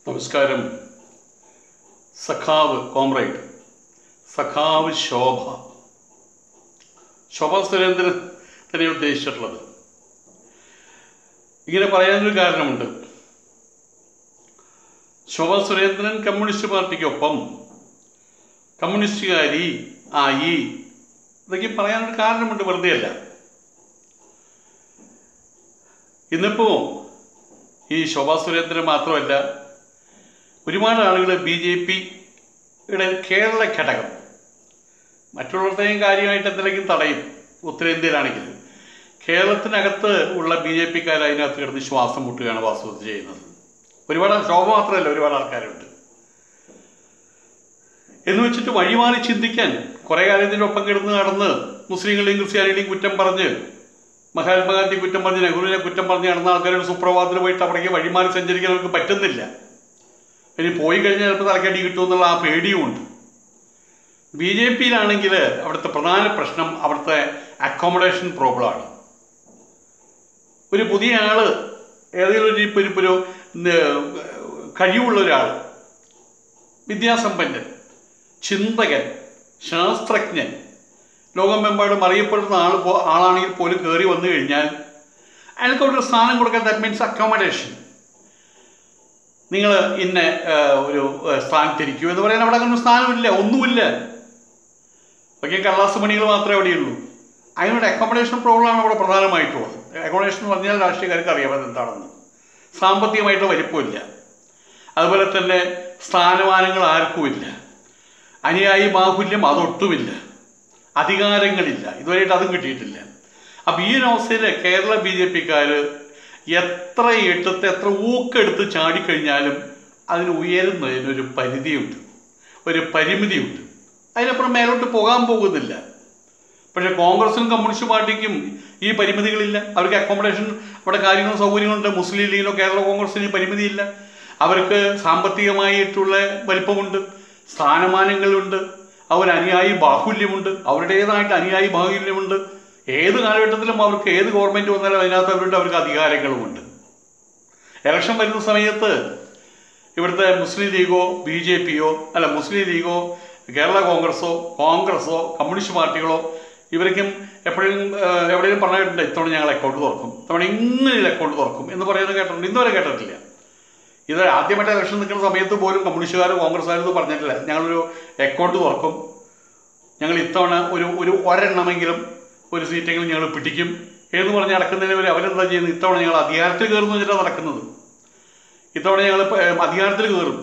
നമസ്കാരം സഖാവ് കോമ്രേഡ് സഖാവ് ശോഭ ശോഭ സുരേന്ദ്രൻ തന്നെ ഉദ്ദേശിച്ചിട്ടുള്ളത് ഇങ്ങനെ പറയാനൊരു കാരണമുണ്ട് ശോഭ സുരേന്ദ്രൻ കമ്മ്യൂണിസ്റ്റ് പാർട്ടിക്കൊപ്പം കമ്മ്യൂണിസ്റ്റുകാരി ആയി ഇതൊക്കെ പറയാനൊരു കാരണമുണ്ട് വെറുതെ അല്ല ഇന്നിപ്പോൾ ഈ ശോഭാ സുരേന്ദ്രൻ മാത്രമല്ല ഒരുപാട് ആളുകൾ ബി ജെ പിയുടെ കേരള ഘടകം മറ്റുള്ളവരുടെയും കാര്യമായിട്ട് എന്തെങ്കിലും തടയും ഉത്തരേന്ത്യയിലാണെങ്കിൽ കേരളത്തിനകത്ത് ഉള്ള ബി ജെ പിക്കാർ അതിനകത്ത് കിടന്ന് ശ്വാസം മുട്ടുകയാണ് വാസ്തവത്തിൽ ചെയ്യുന്നത് ഒരുപാട് ശോഭ മാത്രമല്ല ഒരുപാട് ആൾക്കാരുണ്ട് എന്ന് വെച്ചിട്ട് വഴിമാറി ചിന്തിക്കാൻ കുറേ കാലത്തിൻ്റെ ഒപ്പം കിടന്ന് നടന്ന് മുസ്ലിങ്ങളെയും ക്രിസ്ത്യാനികളെയും കുറ്റം പറഞ്ഞ് മഹാത്മാഗാന്ധി കുറ്റം പറഞ്ഞ് നെഹ്റുവിനെ കുറ്റം പറഞ്ഞ് നടന്ന ആൾക്കാരുടെ സുപ്രഭാതത്തിൽ പോയിട്ട് അവിടേക്ക് വഴിമാറി സഞ്ചരിക്കാൻ അവർക്ക് പറ്റുന്നില്ല ഇനി പോയി കഴിഞ്ഞാൽ ചിലപ്പോൾ തലക്കടി കിട്ടുമെന്നുള്ള ആ പേടിയുമുണ്ട് ബി ജെ പിയിലാണെങ്കിൽ അവിടുത്തെ പ്രധാന പ്രശ്നം അവിടുത്തെ അക്കോമഡേഷൻ പ്രോബ്ലമാണ് ഒരു പുതിയ ആള് ഏതെങ്കിലും ഒരു ഇപ്പോൾ ഒരു ഒരു ന- കഴിവുള്ള ഒരാൾ വിദ്യാസമ്പന്നൻ ചിന്തകൻ ശാസ്ത്രജ്ഞൻ ലോകമെമ്പാടും അറിയപ്പെടുന്ന ആൾ പോ ആളാണെങ്കിൽ പോലും കയറി വന്നു കഴിഞ്ഞാൽ അയാൾക്ക് അവിടെ ഒരു സ്ഥാനം കൊടുക്കാൻ ദാറ്റ് മീൻസ് അക്കോമഡേഷൻ നിങ്ങൾ ഇന്ന ആ, ഒരു ആ, സ്ഥാനത്തിരിക്കൂ എന്ന് പറയാൻ അവിടെ അങ്ങനെ ഒരു സ്ഥാനമില്ല ഒന്നുമില്ല ഒക്കെ കള്ളാസ് മണികൾ മാത്രമേ അവിടെയുള്ളൂ അതിനൊരു അക്കോമഡേഷൻ പ്രോബ്ലമാണ് അവിടെ പ്രധാനമായിട്ടുള്ളത് അക്കോമഡേഷൻ എന്ന് പറഞ്ഞാൽ രാഷ്ട്രീയക്കാർക്ക് അറിയാം അത് എന്താണെന്ന് സാമ്പത്തികമായിട്ടുള്ള വലിപ്പമില്ല അതുപോലെ തന്നെ സ്ഥാനമാനങ്ങൾ ആർക്കുമില്ല അനുയായി ബാഹുല്യം അതൊട്ടുമില്ല അധികാരങ്ങളില്ല ഇതുവരെയായിട്ട് അതും കിട്ടിയിട്ടില്ല അപ്പം ഈ ഒരു അവസ്ഥയിൽ കേരള ബി ജെ പിക്കാർ എത്ര എട്ടത്തെ എത്ര ഊക്കെടുത്ത് ചാടിക്കഴിഞ്ഞാലും അതിന് ഉയരുന്നതിനൊരു പരിധിയുണ്ട് ഒരു പരിമിതിയുണ്ട് അതിനപ്പുറം മേലോട്ട് പോകാൻ പോകുന്നില്ല പക്ഷേ കോൺഗ്രസിനും കമ്മ്യൂണിസ്റ്റ് പാർട്ടിക്കും ഈ പരിമിതികളില്ല അവർക്ക് അക്കോമഡേഷൻ അവിടെ കാര്യങ്ങളും സൗകര്യങ്ങളുണ്ട് മുസ്ലിം ലീഗിനോ കേരള കോൺഗ്രസിന് ഈ പരിമിതിയില്ല അവർക്ക് സാമ്പത്തികമായിട്ടുള്ള വലിപ്പമുണ്ട് സ്ഥാനമാനങ്ങളുണ്ട് അവർ അനുയായി ബാഹുല്യമുണ്ട് അവരുടേതായിട്ട് അനുയായി ബാഹുല്യമുണ്ട് ഏത് കാലഘട്ടത്തിലും അവർക്ക് ഏത് ഗവൺമെൻറ് വന്നാലും അതിനകത്ത് അവരുടെ അവർക്ക് അധികാരങ്ങളുമുണ്ട് ഇലക്ഷൻ വരുന്ന സമയത്ത് ഇവിടുത്തെ മുസ്ലിം ലീഗോ ബി ജെ പിയോ അല്ല മുസ്ലിം ലീഗോ കേരള കോൺഗ്രസോ കോൺഗ്രസോ കമ്മ്യൂണിസ്റ്റ് പാർട്ടികളോ ഇവർക്കും എപ്പോഴും എവിടെയും പറഞ്ഞിട്ടുണ്ട് ഇത്തവണ ഞങ്ങൾ അക്കൗണ്ട് തുറക്കും ഇത്തവണ ഇങ്ങനെ അക്കൗണ്ട് തുറക്കും എന്ന് പറയുന്നത് കേട്ടിട്ടുണ്ട് ഇന്നുവരെ കേട്ടിട്ടില്ല ഇത് ആദ്യമായിട്ട് ഇലക്ഷൻ നിൽക്കുന്ന സമയത്ത് പോലും കമ്മ്യൂണിസ്റ്റുകാരോ കോൺഗ്രസ്സുകാരോ ഇത് പറഞ്ഞിട്ടില്ല ഞങ്ങളൊരു അക്കൗണ്ട് തുറക്കും ഞങ്ങൾ ഇത്തവണ ഒരു ഒരു ഒരെണ്ണമെങ്കിലും ഒരു സീറ്റെങ്കിലും ഞങ്ങൾ പിടിക്കും എന്ന് പറഞ്ഞ് നടക്കുന്നതിന് വരെ അവരെന്താ ചെയ്യുന്നത് ഇത്തവണ ഞങ്ങൾ അധികാരത്തിൽ കയറുന്നു വെച്ചിട്ടാണ് നടക്കുന്നത് ഇത്തവണ ഞങ്ങൾ അധികാരത്തിൽ കയറും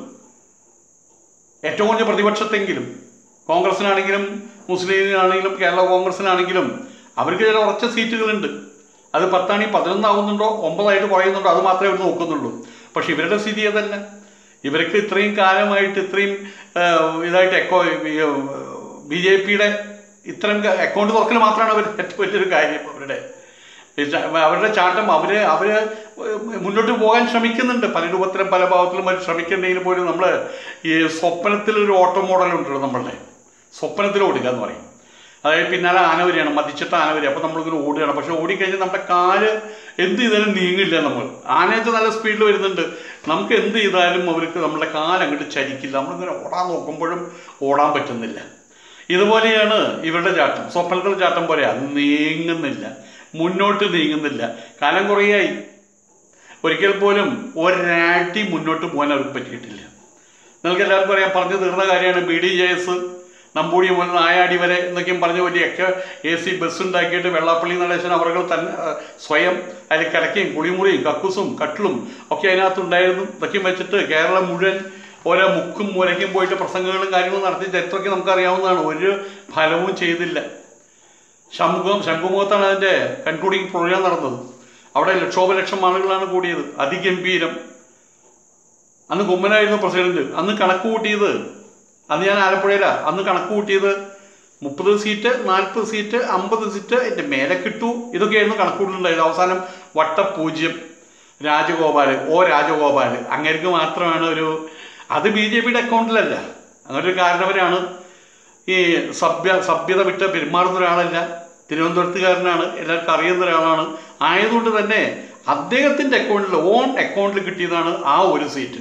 ഏറ്റവും കുറഞ്ഞ പ്രതിപക്ഷത്തെങ്കിലും കോൺഗ്രസിനാണെങ്കിലും മുസ്ലിം ലീഗിനാണെങ്കിലും കേരള കോൺഗ്രസിനാണെങ്കിലും അവർക്ക് ചില ഉറച്ച സീറ്റുകളുണ്ട് അത് പത്താണി പതിനൊന്നാവുന്നുണ്ടോ ഒമ്പതായിട്ട് കുറയുന്നുണ്ടോ അത് മാത്രമേ അവർ നോക്കുന്നുള്ളൂ പക്ഷെ ഇവരുടെ സ്ഥിതി അതല്ല ഇവർക്ക് ഇത്രയും കാലമായിട്ട് ഇത്രയും ആ, ഇതായിട്ട് എക്കോ ബി ജെ പിയുടെ ഇത്തരം അക്കൗണ്ട് തുറക്കൽ മാത്രമാണ് അവർ ഏറ്റവും വലിയൊരു കാര്യം അവരുടെ അവരുടെ ചാട്ടം അവര് അവര് മുന്നോട്ട് പോകാൻ ശ്രമിക്കുന്നുണ്ട് പല രൂപത്തിലും പല ഭാവത്തിലും അവർ ശ്രമിക്കുന്നുണ്ടെങ്കിൽ പോലും നമ്മൾ ഈ സ്വപ്നത്തിലൊരു ഓട്ടോ മോഡലുണ്ടല്ലോ നമ്മളുടെ സ്വപ്നത്തിൽ ഓടുക എന്ന് പറയും അതായത് പിന്നാലെ ആന വരികയാണ് മതിച്ചിട്ട് ആന വരിക അപ്പോൾ നമ്മളിങ്ങനെ ഓടുകയാണ് പക്ഷെ ഓടിക്കഴിഞ്ഞാൽ നമ്മുടെ കാല് എന്ത് ചെയ്താലും നീങ്ങില്ല നമ്മൾ ആനയൊക്കെ നല്ല സ്പീഡിൽ വരുന്നുണ്ട് നമുക്ക് എന്ത് ചെയ്താലും അവർക്ക് നമ്മുടെ കാല് അങ്ങോട്ട് ചലിക്കില്ല നമ്മളിങ്ങനെ ഓടാൻ നോക്കുമ്പോഴും ഓടാൻ പറ്റുന്നില്ല ഇതുപോലെയാണ് ഇവരുടെ ചാട്ടം സ്വപ്നത്തിലെ ചാട്ടം പോലെയാ നീങ്ങുന്നില്ല മുന്നോട്ട് നീങ്ങുന്നില്ല കാലം കുറേയായി ഒരിക്കൽ പോലും ഒരാട്ടി മുന്നോട്ട് പോകാൻ അവർക്ക് പറ്റിയിട്ടില്ല നിങ്ങൾക്ക് എല്ലാവർക്കും അറിയാം പറഞ്ഞു തീർന്ന കാര്യമാണ് ബി ഡി ജെ എസ് നമ്പൂടി മുതൽ നായാടി വരെ എന്നൊക്കെയും പറഞ്ഞ വലിയൊക്കെ എ സി ബസ് ഉണ്ടാക്കിയിട്ട് വെള്ളാപ്പള്ളി നടേശൻ അവർ തന്നെ ആ, സ്വയം അതിൽ കിടക്കയും കുളിമുറിയും കക്കൂസും കട്ടിലും ഒക്കെ അതിനകത്തുണ്ടായിരുന്നു ഇതൊക്കെയും വെച്ചിട്ട് കേരളം മുഴുവൻ ഓരോ മുക്കും മൂലയ്ക്കും പോയിട്ട് പ്രസംഗങ്ങളും കാര്യങ്ങളും നടത്തി ചരിത്രമൊക്കെ നമുക്കറിയാവുന്നതാണ് ഒരു ഫലവും ചെയ്തില്ല ശംഖും ശംഖുമുഖത്താണ് അതിൻ്റെ കൺക്ലൂഡിങ് പ്രോഗ്രാം നടന്നത് അവിടെ ലക്ഷോപലക്ഷം ആളുകളാണ് കൂടിയത് അതിഗംഭീരം അന്ന് കുമ്മനായിരുന്നു പ്രസിഡന്റ് അന്ന് കണക്ക് കൂട്ടിയത് അന്ന് ഞാൻ ആലപ്പുഴയിലാണ് അന്ന് കണക്ക് കൂട്ടിയത് മുപ്പത് സീറ്റ് നാൽപ്പത് സീറ്റ് അമ്പത് സീറ്റ് എൻ്റെ മേലെ കിട്ടു ഇതൊക്കെയായിരുന്നു കണക്ക് കൂട്ടുന്നുണ്ടായത് അവസാനം വട്ടപൂജ്യം രാജഗോപാൽ ഓ രാജഗോപാൽ അങ്ങേർക്ക് മാത്രമാണ് ഒരു അത് ബി ജെ പിയുടെ അക്കൗണ്ടിലല്ല അങ്ങനെ ഒരു കാരണവരാണ് ഈ സഭ്യ സഭ്യത വിട്ട് പെരുമാറുന്ന ഒരാളല്ല തിരുവനന്തപുരത്തുകാരനാണ് എല്ലാവർക്കും അറിയുന്ന ഒരാളാണ് ആയതുകൊണ്ട് തന്നെ അദ്ദേഹത്തിൻ്റെ അക്കൗണ്ടിൽ ഓൺ അക്കൗണ്ടിൽ കിട്ടിയതാണ് ആ ഒരു സീറ്റ്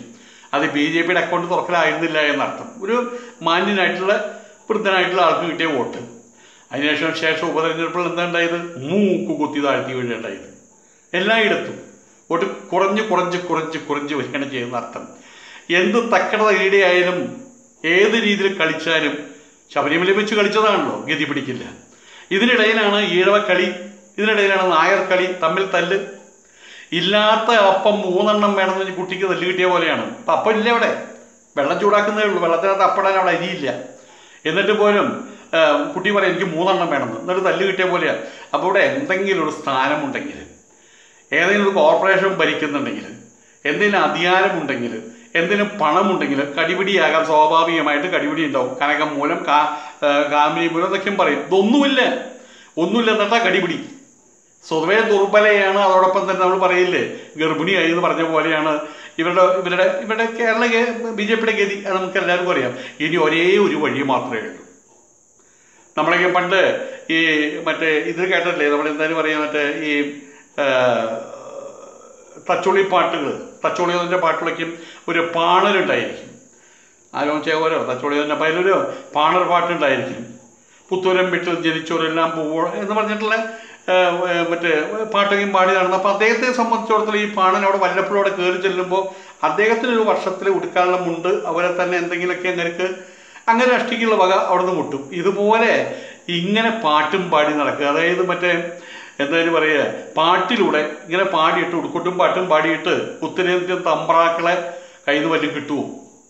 അത് ബി ജെ പിയുടെ അക്കൗണ്ട് തുറക്കലായിരുന്നില്ല എന്നർത്ഥം ഒരു മാന്യനായിട്ടുള്ള വൃദ്ധനായിട്ടുള്ള ആൾക്ക് കിട്ടിയ വോട്ട് അതിനുശേഷം ശേഷം ഉപതെരഞ്ഞെടുപ്പിൽ എന്താ ഉണ്ടായത് മൂക്ക് കുത്തി താഴ്ത്തി വീഴുണ്ടായത് എല്ലായിടത്തും വോട്ട് കുറഞ്ഞ് കുറഞ്ഞ് കുറഞ്ഞ് കുറഞ്ഞ് വരികയാണ് ചെയ്യുന്ന അർത്ഥം എന്ത് തക്കട ഈടെയായാലും ഏത് രീതിയിൽ കളിച്ചാലും ശബരിമല വെച്ച് കളിച്ചതാണല്ലോ ഗതി പിടിക്കില്ല ഇതിനിടയിലാണ് ഈഴവ കളി ഇതിനിടയിലാണ് നായർ കളി തമ്മിൽ തല്ല് ഇല്ലാത്ത അപ്പം മൂന്നെണ്ണം വേണമെന്ന് പറഞ്ഞ് കുട്ടിക്ക് തല്ല് കിട്ടിയ പോലെയാണ് അപ്പം അപ്പം ഇല്ല അവിടെ വെള്ളം ചൂടാക്കുന്നതേ ഉള്ളൂ വെള്ളത്തിനകത്ത് അപ്പടാൻ അവിടെ അരിയില്ല എന്നിട്ട് പോലും ആ, കുട്ടി പറയും എനിക്ക് മൂന്നെണ്ണം വേണമെന്ന് എന്നിട്ട് തല്ല് കിട്ടിയ പോലെയാണ് അപ്പോൾ ഇവിടെ എന്തെങ്കിലും ഒരു സ്ഥാനമുണ്ടെങ്കിൽ ഏതെങ്കിലും ഒരു കോർപ്പറേഷൻ ഭരിക്കുന്നുണ്ടെങ്കിൽ എന്തെങ്കിലും അധികാരമുണ്ടെങ്കിൽ എന്തെങ്കിലും പണമുണ്ടെങ്കിൽ കടിപിടിയാകാൻ സ്വാഭാവികമായിട്ട് കടിപിടി ഉണ്ടാവും കനകം മൂലം കാ ആ, കാമിനി മൂലം എന്നൊക്കെയും പറയും ഇതൊന്നുമില്ല ഒന്നുമില്ല എന്നിട്ടാ കടിപിടി സ്വതവേ ദുർബലയാണ് അതോടൊപ്പം തന്നെ നമ്മൾ പറയില്ലേ ഗർഭിണിയായി എന്ന് പറഞ്ഞ പോലെയാണ് ഇവരുടെ ഇവരുടെ ഇവരുടെ കേരള ബി ജെ പിയുടെ ഗതി അത് നമുക്ക് എല്ലാവർക്കും അറിയാം ഇനി ഒരേ ഒരു വഴി മാത്രമേ ഉള്ളൂ നമ്മളൊക്കെ പണ്ട് ഈ മറ്റേ ഇത് കേട്ടല്ലേ നമ്മൾ എന്തായാലും പറയാം മറ്റേ ഈ ആ, തച്ചുളി പാട്ടുകൾ തച്ചുളി എന്നതിൻ്റെ പാട്ടിലൊക്കെയും ഒരു പാണലുണ്ടായിരിക്കും ആരോം ചേവരോ തച്ചുളി തന്നെ അപ്പം അതിലൊരു പാണർ പാട്ടുണ്ടായിരിക്കും പുത്തൂരം വീട്ടിൽ ജനിച്ചവരെല്ലാം പോവോ എന്ന് പറഞ്ഞിട്ടുള്ള ആ, ആ, മറ്റേ പാട്ടൊക്കെയും പാടി നടന്നു അപ്പോൾ അദ്ദേഹത്തെ സംബന്ധിച്ചിടത്തോളം ഈ പാണൻ അവിടെ വല്ലപ്പോഴും അവിടെ കയറി ചെല്ലുമ്പോൾ അദ്ദേഹത്തിന് ഒരു വർഷത്തിൽ ഉടുക്കാനുള്ള മുണ്ട് അവരെ തന്നെ എന്തെങ്കിലുമൊക്കെ അങ്ങനെ അങ്ങനെ അഷ്ടിക്കുള്ള വക അവിടെ നിന്ന് മുട്ടും ഇതുപോലെ ഇങ്ങനെ പാട്ടും പാടി നടക്കുക അതായത് മറ്റേ എന്തായാലും പറയുക പാട്ടിലൂടെ ഇങ്ങനെ പാടിയിട്ട് ഉടുക്കൊട്ടും പാട്ടും പാടിയിട്ട് ഉത്തരേന്ത്യൻ തമ്പ്രാക്കളെ കയ്യിൽ നിന്ന് വല്ലതും കിട്ടുമോ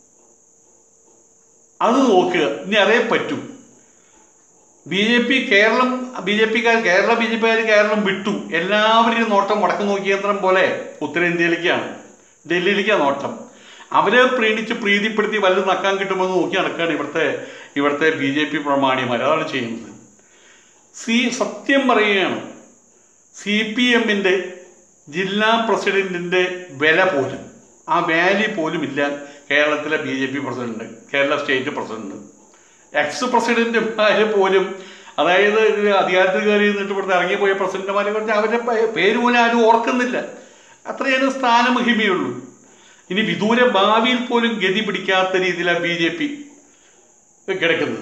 അത് നോക്കുക ഇനി അതേ പറ്റൂ B J P Keralam B J പിക്കാർ കേരള ബി ജെ പിക്കാർ കേരളം വിട്ടു എല്ലാവരും നോട്ടം വടക്ക് നോക്കിയന്ത്രം പോലെ ഉത്തരേന്ത്യയിലേക്കാണ് ഡൽഹിയിലേക്കാണ് നോട്ടം അവരെ പ്രീണിച്ച് പ്രീതിപ്പെടുത്തി വല്ലതും നക്കാൻ കിട്ടുമെന്ന് നോക്കി നടക്കുകയാണ് ഇവിടുത്തെ ഇവിടുത്തെ ബി ജെ പി പ്രമാണിമാർ അതാണ് ചെയ്യുന്നത് സി സത്യം പറയുകയാണ് സി പി എമ്മിൻ്റെ ജില്ലാ പ്രസിഡന്റിൻ്റെ വില പോലും ആ വാല്യൂ പോലും ഇല്ല കേരളത്തിലെ B J P president Kerala state president ex പ്രസിഡന്റുമാർ പോലും അതായത് ഇത് അധികാരത്തിൽ കയറി നിന്നിട്ട് ഇവിടുത്തെ ഇറങ്ങിപ്പോയ പ്രസിഡന്റുമാരെ കുറിച്ച് അവരുടെ പേ- പേര് പോലും ആരും ഓർക്കുന്നില്ല അത്രയും സ്ഥാനമഹിമയുള്ളൂ ഇനി വിദൂര ഭാവിയിൽ പോലും ഗതി പിടിക്കാത്ത രീതിയിലാണ് ബി ജെ പി കിടക്കുന്നത്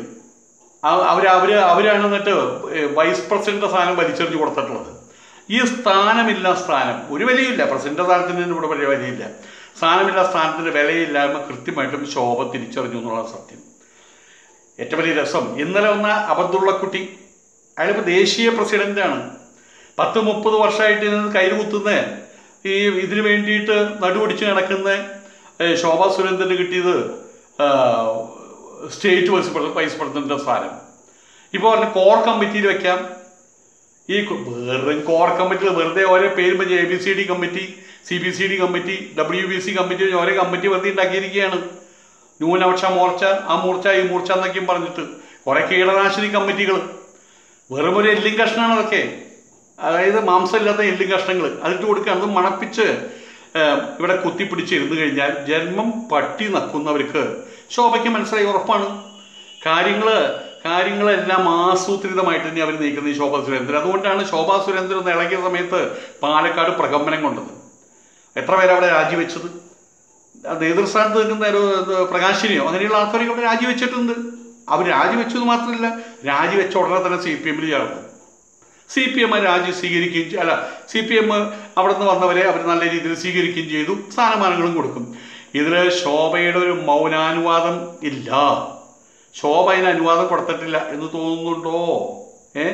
അവർ അവർ അവരാണ് എന്നിട്ട് വൈസ് പ്രസിഡന്റ് സ്ഥാനം വലിച്ചെറിഞ്ഞ് കൊടുത്തിട്ടുള്ളത് ഈ സ്ഥാനമില്ല സ്ഥാനം ഒരു വിലയില്ല പ്രസിഡന്റ് സ്ഥാനത്തിന് ഇവിടെ വലിയ വിലയില്ല സ്ഥാനമില്ല സ്ഥാനത്തിന് വിലയില്ലായ്മ കൃത്യമായിട്ടും ശോഭ തിരിച്ചറിഞ്ഞു എന്നുള്ളതാണ് സത്യം ഏറ്റവും വലിയ രസം ഇന്നലെ വന്ന അബദ്ദുള്ള കുട്ടി അയാളിപ്പോൾ ദേശീയ പ്രസിഡന്റാണ് പത്ത് മുപ്പത് വർഷമായിട്ട് ഇതിന് കയ്യിൽ കുത്തുന്ന ഈ ഇതിനു വേണ്ടിയിട്ട് നടുപിടിച്ച് നടക്കുന്ന ഏ, ശോഭാ സുരേന്ദ്രന് കിട്ടിയത് ആ, സ്റ്റേറ്റ് വൈസ് പ്രസിഡന്റ് വൈസ് പ്രസിഡന്റിന്റെ സ്ഥാനം ഇപ്പോൾ പറഞ്ഞ കോർ കമ്മിറ്റിയിൽ വെക്കാം ഈ കു- വെറും കോർ കമ്മിറ്റിയിൽ വെറുതെ ഓരോ പേരും വെച്ച് A B C D committee C B C D committee W B C committee ഓരോ കമ്മിറ്റി വെറുതെ ഉണ്ടാക്കിയിരിക്കുകയാണ് ന്യൂനപക്ഷ മോർച്ച ആ മൂർച്ച ഈ മൂർച്ച എന്നൊക്കെയും പറഞ്ഞിട്ട് കുറെ കീടനാശിനി കമ്മിറ്റികൾ വെറും ഒരു എല്ലും കഷ്ണമാണ് അതൊക്കെ അതായത് മാംസമില്ലാത്ത എല്ലും കഷ്ണങ്ങൾ അതിട്ട് കൊടുക്കുക അത് മണപ്പിച്ച് ഏഹ്, ഇവിടെ കുത്തിപ്പിടിച്ച് ഇരുന്ന് കഴിഞ്ഞാൽ ജന്മം പട്ടി നക്കുന്നവർക്ക് ശോഭയ്ക്ക് മനസ്സിലായി ഉറപ്പാണ് കാര്യങ്ങൾ കാര്യങ്ങളെല്ലാം ആസൂത്രിതമായിട്ട് തന്നെ അവർ നീക്കുന്നത് ഈ ശോഭാ സുരേന്ദ്രൻ അതുകൊണ്ടാണ് ശോഭാ സുരേന്ദ്രൻ ഒന്ന് ഇളകിയ സമയത്ത് പാലക്കാട് പ്രകമ്പനം കൊണ്ടത് എത്ര പേര് അവിടെ രാജിവെച്ചത് അത് നേതൃസ്ഥാനത്ത് നിൽക്കുന്ന ഒരു ഇത് പ്രകാശിനിയോ അങ്ങനെയുള്ള ആൾക്കാരൊക്കെ അവിടെ രാജിവെച്ചിട്ടുണ്ട് അവർ രാജിവെച്ചത് മാത്രമല്ല രാജിവെച്ച ഉടനെ തന്നെ സി പി എമ്മിൽ ചേർന്നു സി പി എം രാജി സ്വീകരിക്കുകയും ചെയ്- അല്ല സി പി എം അവിടെ നിന്ന് വന്നവരെ അവർ നല്ല രീതിയിൽ സ്വീകരിക്കുകയും ചെയ്തു സ്ഥാനമാനങ്ങളും കൊടുക്കും ഇതിൽ ശോഭയുടെ ഒരു മൗനാനുവാദം ഇല്ല ശോഭ അതിന് അനുവാദം കൊടുത്തിട്ടില്ല എന്ന് തോന്നുന്നുണ്ടോ ഏ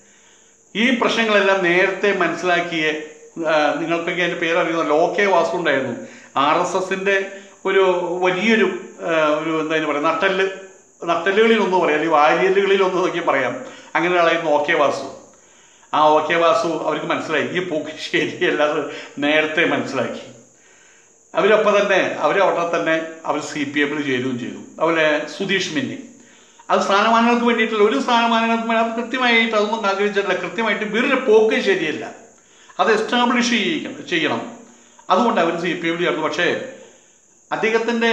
ഈ പ്രശ്നങ്ങളെല്ലാം നേരത്തെ മനസ്സിലാക്കിയ ആ, നിങ്ങൾക്കൊക്കെ എൻ്റെ പേരറിയുന്ന ലോകെ വാസു ഉണ്ടായിരുന്നു ആർ എസ് എസിൻ്റെ ഒരു വലിയൊരു ആ, ഒരു എന്താ പറയുക നട്ടല് നട്ടലുകളിൽ ഒന്ന് പറയാം അല്ലെങ്കിൽ വാരിയലുകളിൽ ഒന്ന് നോക്കി പറയാം അങ്ങനെ ഒരാളായിരുന്നു ഓക്കെ വാസു ആ ഓക്കെ വാസു അവർക്ക് മനസ്സിലായി ഈ പോക്ക് ശരിയല്ല അത് നേരത്തെ മനസ്സിലാക്കി അവരപ്പം തന്നെ അവരവിടെ തന്നെ അവർ സി പി എമ്മിൽ ചേരുകയും ചെയ്തു അതുപോലെ സുധീഷ് മിന്നി അത് സ്ഥാനമാനങ്ങൾക്ക് വേണ്ടിയിട്ടുള്ള ഒരു സ്ഥാനമാനങ്ങൾക്ക് വേണ്ടി അത് കൃത്യമായിട്ട് അതൊന്നും ആഗ്രഹിച്ചിട്ടില്ല കൃത്യമായിട്ട് ഇവരുടെ പോക്ക് ശരിയല്ല അത് എസ്റ്റാബ്ലിഷ് ചെയ്യിക്കണം ചെയ്യണം അതുകൊണ്ട് അവർ സി പി എമ്മിൽ ചേർന്നു പക്ഷേ അദ്ദേഹത്തിൻ്റെ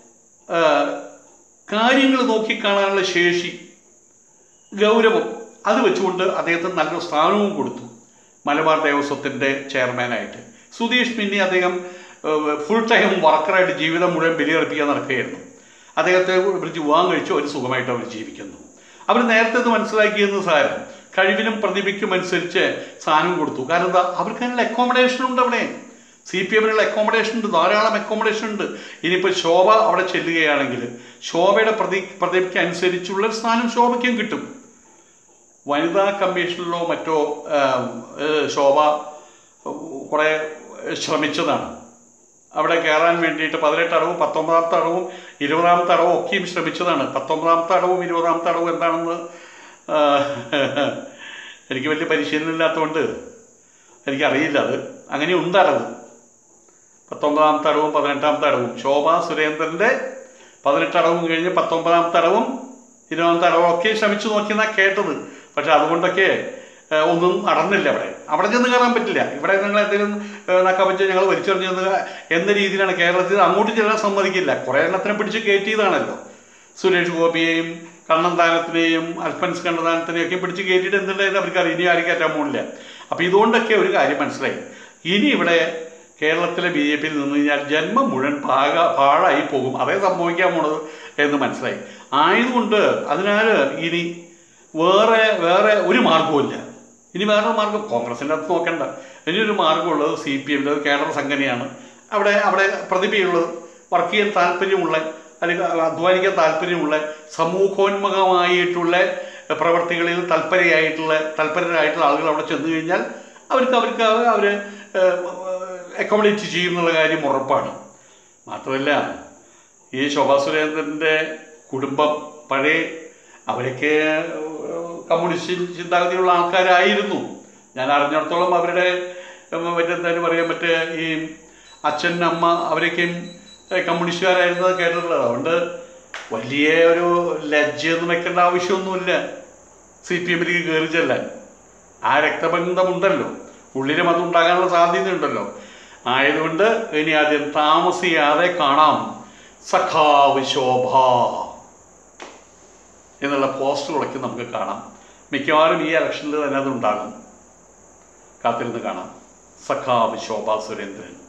കാര്യങ്ങൾ നോക്കിക്കാണാനുള്ള ശേഷി ഗൗരവം അത് വെച്ചുകൊണ്ട് അദ്ദേഹത്തിന് നല്ലൊരു സ്ഥാനവും കൊടുത്തു മലബാർ ദേവസ്വത്തിൻ്റെ ചെയർമാനായിട്ട് സുധീഷ് മിന്നി അദ്ദേഹം ഫുൾ ടൈം വർക്കറായിട്ട് ജീവിതം മുഴുവൻ ബലിയർപ്പിക്കാൻ നടക്കുകയായിരുന്നു അദ്ദേഹത്തെ വിളിച്ച് വിവാഹം കഴിച്ചു ഒരു സുഖമായിട്ട് അവർ ജീവിക്കുന്നു അവർ നേരത്തെ ഇത് മനസ്സിലാക്കിയെന്ന് സാരം കഴിവിനും പ്രതിഭയ്ക്കും അനുസരിച്ച് സാധനം കൊടുത്തു കാരണം എന്താ അവർക്ക് അതിനുള്ള അക്കോമഡേഷൻ ഉണ്ട് അവിടെ സി പി എമ്മിനുള്ള അക്കോമഡേഷൻ ഉണ്ട് ധാരാളം അക്കോമഡേഷൻ ഉണ്ട് ഇനിയിപ്പോൾ ശോഭ അവിടെ ചെല്ലുകയാണെങ്കിൽ ശോഭയുടെ പ്രതി പ്രതിഭയ്ക്ക് അനുസരിച്ചുള്ള ഒരു സ്ഥാനം ശോഭയ്ക്കും കിട്ടും വനിതാ കമ്മീഷനിലോ മറ്റോ ആം, ഏഹ്, ശോഭ കുറേ ശ്രമിച്ചതാണ് അവിടെ കയറാൻ വേണ്ടിയിട്ട് പതിനെട്ട് അടവും പത്തൊമ്പതാമത്തെ അടവും ഇരുപതാമത്തെ അടവും ഒക്കെയും ശ്രമിച്ചതാണ് പത്തൊമ്പതാമത്തെ അടവും ഇരുപതാമത്തെ അടവും എന്താണെന്ന് ആ, എനിക്ക് വലിയ പരിശീലനം ഇല്ലാത്തതുകൊണ്ട് എനിക്കറിയില്ല അത് അങ്ങനെ ഉണ്ട് അടവ് പത്തൊമ്പതാമത്തെ അടവും പതിനെട്ടാമത്തെ അടവും ശോഭാ സുരേന്ദ്രൻ്റെ പതിനെട്ട് അടവും കഴിഞ്ഞ് പത്തൊമ്പതാമത്തെ അടവും ഇരുപതാമത്തെ അടവും ഒക്കെ ശ്രമിച്ചു നോക്കിയെന്നാണ് കേട്ടത് പക്ഷെ അതുകൊണ്ടൊക്കെ ഏ, ഒന്നും നടന്നില്ല അവിടെ അവിടെ ചെന്ന് കയറാൻ പറ്റില്ല ഇവിടെ നിങ്ങൾ എന്തെങ്കിലും നക്കാൻ പറ്റിയ ഞങ്ങൾ വലിച്ചെറിഞ്ഞത് എന്ന രീതിയിലാണ് കേരളത്തിൽ അങ്ങോട്ട് ചെല്ലാൻ സമ്മതിക്കില്ല കുറേ എണ്ണത്തിനെ പിടിച്ച് കയറ്റിയതാണല്ലോ സുരേഷ് ഗോപിയെയും കണ്ണന്താനത്തിനെയും അൽഫൻസ് കണ്ണന്താനത്തിനെയും ഒക്കെ പിടിച്ച് കയറ്റിയിട്ട് എന്തുണ്ടായത് അവർക്കറിയാം ഇനി ആരും കയറ്റാൻ പോകുന്നില്ല അപ്പോൾ ഇതുകൊണ്ടൊക്കെ ഒരു കാര്യം മനസ്സിലായി ഇനി ഇവിടെ കേരളത്തിലെ ബി ജെ പിയിൽ നിന്ന് കഴിഞ്ഞാൽ ജന്മം മുഴുവൻ പാക പാഴായി പോകും അതേ സംഭവിക്കാൻ പോണത് എന്ന് മനസ്സിലായി ആയതുകൊണ്ട് അതിനാൽ ഇനി വേറെ വേറെ ഒരു മാർഗവുമില്ല ഇനി വേറെ മാർഗം കോൺഗ്രസിൻ്റെ അകത്ത് നോക്കണ്ട ഇനി ഒരു മാർഗമുള്ളത് സി പി എമ്മിൽ കേരള സംഘടനയാണ് അവിടെ അവിടെ പ്രതിഭയുള്ളത് വർക്ക് ചെയ്യാൻ താല്പര്യമുള്ള അല്ലെങ്കിൽ അധ്വാനിക്കാൻ താല്പര്യമുള്ള സമൂഹോന്മുഖമായിട്ടുള്ള പ്രവർത്തികളിൽ തൽപരയായിട്ടുള്ള തൽപരരായിട്ടുള്ള ആളുകൾ അവിടെ ചെന്ന് കഴിഞ്ഞാൽ അവർക്ക് അവർക്ക് അവർ അക്കോമഡേറ്റ് ചെയ്യും എന്നുള്ള കാര്യം ഉറപ്പാണ് മാത്രമല്ല ഈ ശോഭാ സുരേന്ദ്രൻ്റെ കുടുംബം പഴയ അവരൊക്കെ ഏഹ്, കമ്മ്യൂണിസ്റ്റ് ചിന്താഗതിയുള്ള ആൾക്കാരായിരുന്നു ഞാൻ അറിഞ്ഞിടത്തോളം അവരുടെ ഏഹ്, മറ്റെന്തായാലും പറയാൻ മറ്റേ ഈ അച്ഛൻ അമ്മ അവരൊക്കെയും ഏഹ്, കമ്മ്യൂണിസ്റ്റുകാരായിരുന്നത് കേട്ടിട്ടുള്ളത് അതുകൊണ്ട് വലിയ ഒരു ലജ്ജയൊന്നും വെക്കേണ്ട ആവശ്യമൊന്നുമില്ല സി പി എമ്മിലേക്ക് കയറി ചെല്ലാൻ ആ രക്തബന്ധമുണ്ടല്ലോ ഉള്ളിലും അതുണ്ടാകാനുള്ള സാധ്യതയുണ്ടല്ലോ ആയതുകൊണ്ട് ഇനി ആദ്യം താമസിയാതെ കാണാം സഖാവ് ശോഭ എന്നുള്ള പോസ്റ്ററുകളൊക്കെ നമുക്ക് കാണാം മിക്കവാറും ഈ ഇലക്ഷനിൽ തന്നെ അത് ഉണ്ടാകും കാത്തിരുന്ന് കാണാം സഖാവ് ശോഭ സുരേന്ദ്രൻ